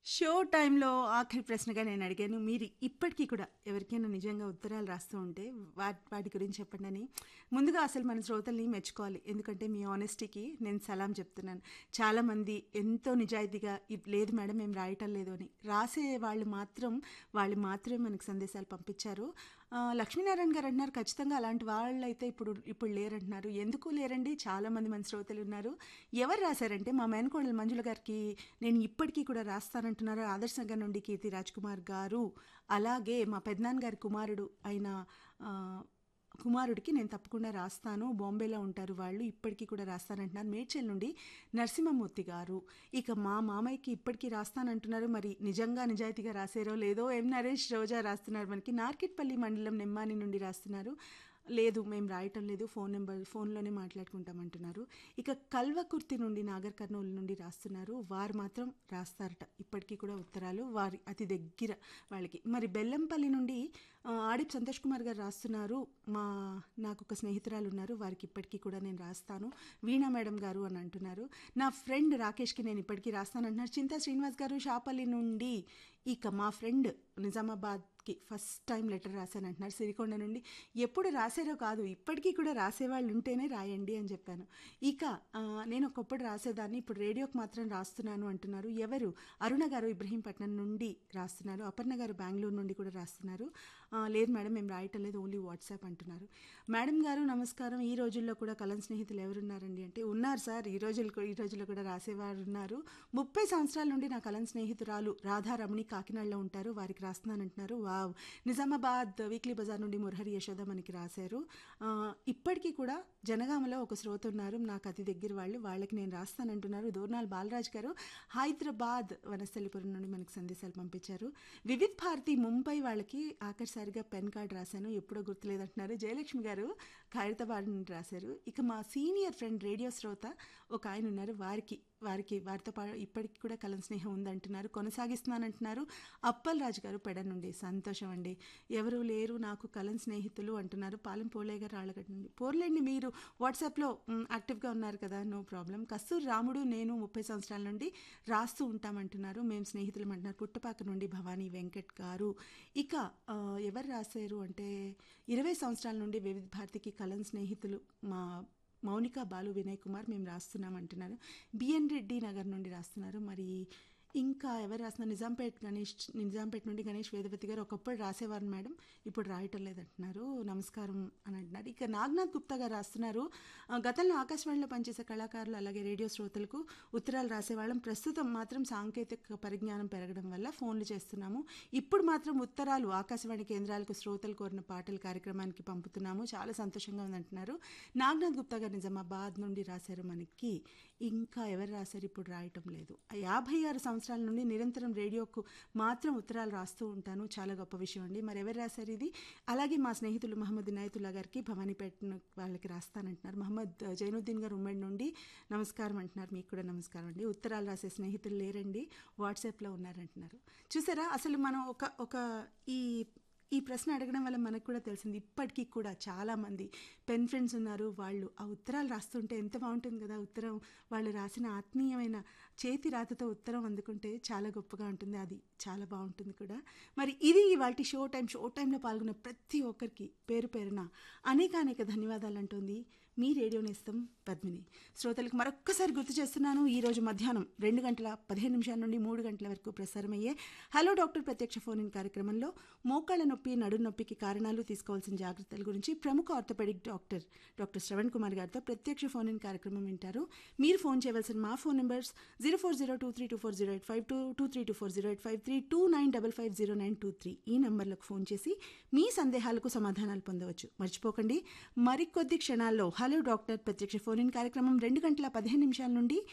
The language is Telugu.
షో టైంలో ఆఖరి ప్రశ్నగా నేను అడిగాను మీరు ఇప్పటికీ కూడా ఎవరికైనా నిజంగా ఉత్తరాలు రాస్తూ ఉంటే వాటి వాటి గురించి చెప్పండి అని ముందుగా అసలు మన శ్రోతల్ని మెచ్చుకోవాలి ఎందుకంటే మీ ఆనెస్టీకి నేను సలాం చెప్తున్నాను చాలామంది ఎంతో నిజాయితీగా "ఇప్ లేదు మేడం మేము రాయటం లేదు అని రాసే వాళ్ళు మాత్రం వాళ్ళు మాత్రమే మనకు సందేశాలు పంపించారు ఆ, లక్ష్మీనారాయణ గారు అంటున్నారు ఖచ్చితంగా అలాంటి వాళ్ళు అయితే ఇప్పుడు ఇప్పుడు లేరంటున్నారు ఎందుకు లేరండి చాలామంది మన శ్రోతలు ఉన్నారు ఎవరు రాశారంటే మా మేనకోడలు మంజుల గారికి నేను ఇప్పటికీ కూడా రాస్తానంటున్నారు ఆదర్శంగా నుండి కీర్తి రాజ్ కుమార్ గారు అలాగే మా పెద్దనాన్న గారి కుమారుడు అయిన ఆ, కుమారుడికి నేను తప్పకుండా రాస్తాను బాంబేలో ఉంటారు వాళ్ళు ఇప్పటికీ కూడా రాస్తానంటున్నారు మేడ్చల్ నుండి నరసింహమూర్తి గారు ఇక మా మామయ్యకి ఇప్పటికీ రాస్తానంటున్నారు మరి నిజంగా నిజాయితీగా రాసారో లేదో ఎం నరేష్ రోజా రాస్తున్నారు మనకి నార్కెట్పల్లి మండలం నెమ్మాని నుండి రాస్తున్నారు లేదు మేము రాయటం లేదు ఫోన్ నెంబర్ ఫోన్లోనే మాట్లాడుకుంటామంటున్నారు ఇక కల్వకుర్తి నుండి నాగర్ కర్నూలు నుండి రాస్తున్నారు వారు మాత్రం రాస్తారట ఇప్పటికీ కూడా ఉత్తరాలు వారి అతి దగ్గర వాళ్ళకి మరి బెల్లంపల్లి నుండి ఆ, ఆడిప్ సంతోష్ కుమార్ గారు రాస్తున్నారు మా నాకు ఒక స్నేహితురాలు ఉన్నారు వారికి ఇప్పటికీ కూడా నేను రాస్తాను వీణా మేడం గారు అని అంటున్నారు నా ఫ్రెండ్ రాకేష్కి నేను ఇప్పటికీ రాస్తాను అంటున్నారు చింతా శ్రీనివాస్ గారు షాపల్లి నుండి ఇక మా ఫ్రెండ్ నిజామాబాద్కి ఫస్ట్ టైం లెటర్ రాశాను అంటున్నారు సిరికొండ నుండి ఎప్పుడు రాశారో కాదు ఇప్పటికీ కూడా రాసేవాళ్ళు ఉంటేనే రాయండి అని చెప్పాను ఇక ఆ, నేను ఒకప్పుడు రాసేదాన్ని ఇప్పుడు రేడియోకి మాత్రం రాస్తున్నాను అంటున్నారు ఎవరు అరుణ గారు ఇబ్రహీంపట్నం నుండి రాస్తున్నారు అపర్ణ గారు బెంగళూరు నుండి కూడా రాస్తున్నారు ఆ, లేదు మేడం మేము రాయటం లేదు ఓన్లీ వాట్సాప్ అంటున్నారు మేడం గారు నమస్కారం ఈ రోజుల్లో కూడా కలం స్నేహితులు ఎవరున్నారండి అంటే ఉన్నారు సార్ ఈ రోజులు ఈ రోజుల్లో కూడా రాసేవారు ఉన్నారు ముప్పై సంవత్సరాల నుండి నా కలం స్నేహితురాలు రాధా రమణి కాకినాడలో ఉంటారు వారికి రాస్తున్నానంటున్నారు వావ్ నిజామాబాద్ వీక్లీ బజార్ నుండి మురహరి యశోద మనకి రాశారు ఆ, ఇప్పటికీ కూడా జనగామలో ఒక శ్రోత ఉన్నారు నాకు అతి దగ్గర వాళ్ళు వాళ్ళకి నేను రాస్తానంటున్నారు దూర్నాల్ బాలరాజ్ గారు హైదరాబాద్ వనస్థలిపురం నుండి మనకి సందేశాలు పంపించారు వివిధ్ భారతి ముంబై వాళ్ళకి ఆఖరిసారిగా పెన్ కార్డ్ రాశాను ఎప్పుడో గుర్తులేదంటున్నారు జయలక్ష్మి గారు ఖైరతాబాద్ నుండి రాశారు ఇక మా సీనియర్ ఫ్రెండ్ రేడియో శ్రోత ఒక ఆయన ఉన్నారు వారికి వారికి వారితో పాటు ఇప్పటికి కూడా కలం స్నేహం ఉందంటున్నారు కొనసాగిస్తున్నానంటున్నారు అప్పల్ రాజు గారు పెడ నుండి సంతోషం అండి ఎవరు లేరు నాకు కలం స్నేహితులు అంటున్నారు పాలెం పోలే గారు రాళ్ళగడ్డ నుండి పోర్లేండి మీరు వాట్సాప్లో మ్, యాక్టివ్గా ఉన్నారు కదా నో ప్రాబ్లం కస్తూరి రాముడు నేను ముప్పై సంవత్సరాల నుండి రాస్తూ ఉంటామంటున్నారు మేము స్నేహితులం అంటున్నారు పుట్టపాక నుండి భవానీ వెంకట్ గారు ఇక ఆ, ఎవరు రాశారు అంటే ఇరవై సంవత్సరాల నుండి వివిధ భారతికి కలం స్నేహితులు మా మౌనిక బాలు వినయ్ కుమార్ మేము రాస్తున్నాం అంటున్నారు బిఎన్ రెడ్డి నగర్ నుండి రాస్తున్నారు మరి ఇంకా ఎవరు రాస్తున్నారు నిజాంపేట్ గణేష్ నిజాంపేట్ నుండి గణేష్ వేదవతి గారు ఒకప్పుడు రాసేవారు మేడం ఇప్పుడు రాయటం లేదంటున్నారు నమస్కారం అని అంటున్నారు ఇక నాగనాథ్ గుప్తా గారు రాస్తున్నారు ఆ, గతంలో ఆకాశవాణిలో పనిచేసే కళాకారులు అలాగే రేడియో శ్రోతలకు ఉత్తరాలు రాసేవాళ్ళం ప్రస్తుతం మాత్రం సాంకేతిక పరిజ్ఞానం పెరగడం వల్ల ఫోన్లు చేస్తున్నాము ఇప్పుడు మాత్రం ఉత్తరాలు ఆకాశవాణి కేంద్రాలకు శ్రోతలు కోరిన పాటల కార్యక్రమానికి పంపుతున్నాము చాలా సంతోషంగా ఉందంటున్నారు నాగనాథ్ గుప్తా గారు నిజామాబాద్ నుండి రాశారు మనకి ఇంకా ఎవరు రాశారు ఇప్పుడు రాయటం లేదు ఆ యాభై ఆరు సంవత్సరాల నుండి నిరంతరం రేడియోకు మాత్రం ఉత్తరాలు రాస్తూ ఉంటాను చాలా గొప్ప విషయం అండి మరి ఎవరు రాశారు ఇది అలాగే మా స్నేహితులు మహమ్మద్ ఇనాయతుల్లా గారికి భవానీపేట వాళ్ళకి రాస్తానంటున్నారు మహమ్మద్ జైనుద్దీన్ గారు ఉమ్మడి నుండి నమస్కారం అంటున్నారు మీకు కూడా నమస్కారం అండి ఉత్తరాలు రాసే స్నేహితులు లేరండి వాట్సాప్లో ఉన్నారంటున్నారు చూసారా అసలు మనం ఒక ఒక ఈ ఈ ప్రశ్న అడగడం వల్ల మనకు కూడా తెలిసింది ఇప్పటికీ కూడా చాలామంది పెన్ ఫ్రెండ్స్ ఉన్నారు వాళ్ళు ఆ ఉత్తరాలు రాస్తుంటే ఎంత బాగుంటుంది కదా ఉత్తరం వాళ్ళు రాసిన ఆత్మీయమైన చేతి రాతతో ఉత్తరం అందుకుంటే చాలా గొప్పగా ఉంటుంది అది చాలా బాగుంటుంది కూడా మరి ఇది వాటి షో టైం షో టైంలో పాల్గొన్న ప్రతి ఒక్కరికి పేరు పేరున అనేక అనేక ధన్యవాదాలు అంటుంది మీ రేడియో నేస్తం పద్మిని శ్రోతలకు మరొక్కసారి గుర్తు చేస్తున్నాను ఈ రోజు మధ్యాహ్నం రెండు గంటల పదిహేను నిమిషాల నుండి మూడు గంటల వరకు ప్రసారమయ్యే హలో డాక్టర్ ప్రత్యక్ష ఫోన్ ఇన్ కార్యక్రమంలో మోకాళ్ళ నొప్పి నడు నొప్పికి కారణాలు తీసుకోవాల్సిన జాగ్రత్తల గురించి ప్రముఖ orthopaedic doctor doctor Shravan Kumar గారితో ప్రత్యక్ష ఫోన్ ఇన్ కార్యక్రమం వింటారు మీరు ఫోన్ చేయవలసిన మా phone numbers zero four zero two three two four zero eight five two two three two four zero eight five three two nine double five zero nine two three ఈ నంబర్లకు ఫోన్ చేసి మీ సందేహాలకు సమాధానాలు పొందవచ్చు మర్చిపోకండి మరికొద్ది క్షణాల్లో హలో డాక్టర్ ప్రత్యక్ష ఫోన్ ఇన్ కార్యక్రమం రెండు గంటల పదిహేను నిమిషాల నుండి